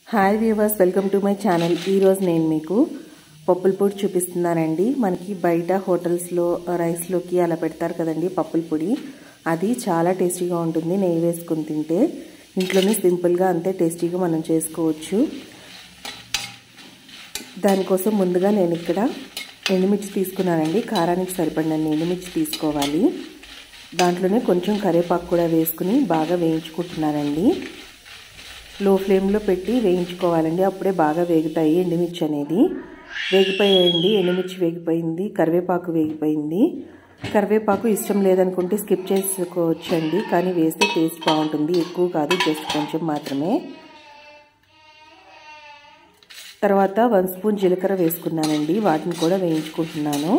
hi viewers welcome to my channel ఈరోజు నేను మీకు పప్పుల పొడి చూపిస్తున్నానండి మనకి బయట హోటల్స్లో రైస్లోకి అలా పెడతారు కదండి పప్పుల పొడి అది చాలా టేస్టీగా ఉంటుంది నెయ్యి వేసుకుని తింటే ఇంట్లోనే సింపుల్గా అంతే టేస్టీగా మనం చేసుకోవచ్చు దానికోసం ముందుగా నేను ఇక్కడ ఎండుమిర్చి తీసుకున్నానండి కారానికి సరిపడినన్ని ఎండుమిర్చి తీసుకోవాలి దాంట్లోనే కొంచెం కరివేపాకు కూడా వేసుకుని బాగా వేయించుకుంటున్నానండి లో ఫ్లేమ్లో పెట్టి వేయించుకోవాలండి అప్పుడే బాగా వేగుతాయి ఎండుమిర్చి అనేది వేగిపోయాయండి ఎండుమిర్చి వేగిపోయింది కరివేపాకు వేగిపోయింది కరివేపాకు ఇష్టం లేదనుకుంటే స్కిప్ చేసుకోవచ్చండి కానీ వేస్తే టేస్ట్ బాగుంటుంది ఎక్కువ కాదు జస్ట్ కొంచెం మాత్రమే తర్వాత వన్ స్పూన్ జీలకర్ర వేసుకున్నానండి వాటిని కూడా వేయించుకుంటున్నాను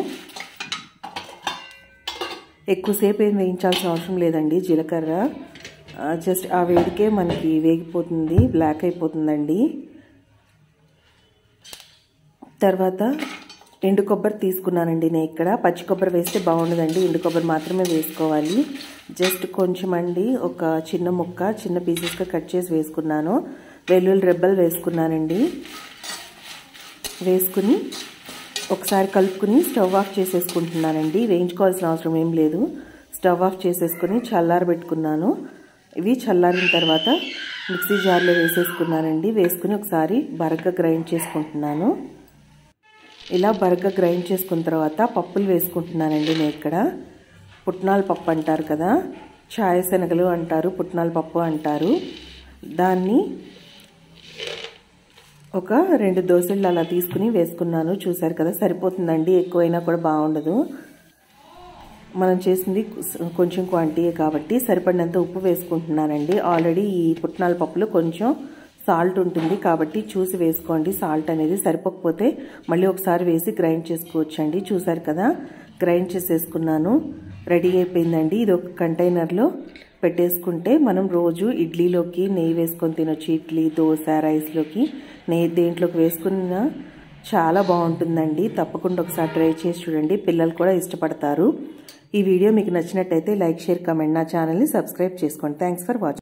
ఎక్కువసేపు ఏం వేయించాల్సిన అవసరం లేదండి జీలకర్ర జస్ట్ ఆ వేడికే మనకి వేగిపోతుంది బ్లాక్ అయిపోతుందండి తర్వాత ఎండు కొబ్బరి తీసుకున్నానండి నేను ఇక్కడ పచ్చి కొబ్బరి వేస్తే బాగుండదండి ఎండు కొబ్బరి మాత్రమే వేసుకోవాలి జస్ట్ కొంచెం అండి ఒక చిన్న ముక్క చిన్న పీసెస్గా కట్ చేసి వేసుకున్నాను వెల్లుల్లి రెబ్బలు వేసుకున్నానండి వేసుకుని ఒకసారి కలుపుకుని స్టవ్ ఆఫ్ చేసేసుకుంటున్నానండి వేయించుకోవాల్సిన అవసరం ఏం లేదు స్టవ్ ఆఫ్ చేసేసుకుని చల్లారబెట్టుకున్నాను ఇవి చల్లారిన తర్వాత మిక్సీ జార్లో వేసేసుకున్నానండి వేసుకుని ఒకసారి బరగ్గా గ్రైండ్ చేసుకుంటున్నాను ఇలా బరగ్గా గ్రైండ్ చేసుకున్న తర్వాత పప్పులు వేసుకుంటున్నానండి నేను ఇక్కడ పుట్నాల పప్పు అంటారు కదా ఛాయ శనగలు అంటారు పుట్నాల పప్పు అంటారు దాన్ని ఒక రెండు దోశలు అలా తీసుకుని వేసుకున్నాను చూసారు కదా సరిపోతుందండి ఎక్కువైనా కూడా బాగుండదు మనం చేసింది కొంచెం క్వాంటిటీ కాబట్టి సరిపడినంత ఉప్పు వేసుకుంటున్నానండి ఆల్రెడీ ఈ పుట్నాల పప్పులో కొంచెం సాల్ట్ ఉంటుంది కాబట్టి చూసి వేసుకోండి సాల్ట్ అనేది సరిపోకపోతే మళ్ళీ ఒకసారి వేసి గ్రైండ్ చేసుకోవచ్చండి చూసారు కదా గ్రైండ్ చేసేసుకున్నాను రెడీ అయిపోయిందండి ఇది ఒక కంటైనర్లో పెట్టేసుకుంటే మనం రోజు ఇడ్లీలోకి నెయ్యి వేసుకొని తినొచ్చు ఇడ్లీ దోశ రైస్లోకి నెయ్యి దేంట్లోకి వేసుకున్న చాలా బాగుంటుందండి తప్పకుండా ఒకసారి ట్రై చేసి చూడండి పిల్లలు కూడా ఇష్టపడతారు ఈ వీడియో మీకు నచ్చినట్టయితే లైక్ షేర్ కమెంట్ నా ఛానల్ని సబ్స్క్రైబ్ చేసుకోండి థ్యాంక్స్ ఫర్ వాచింగ్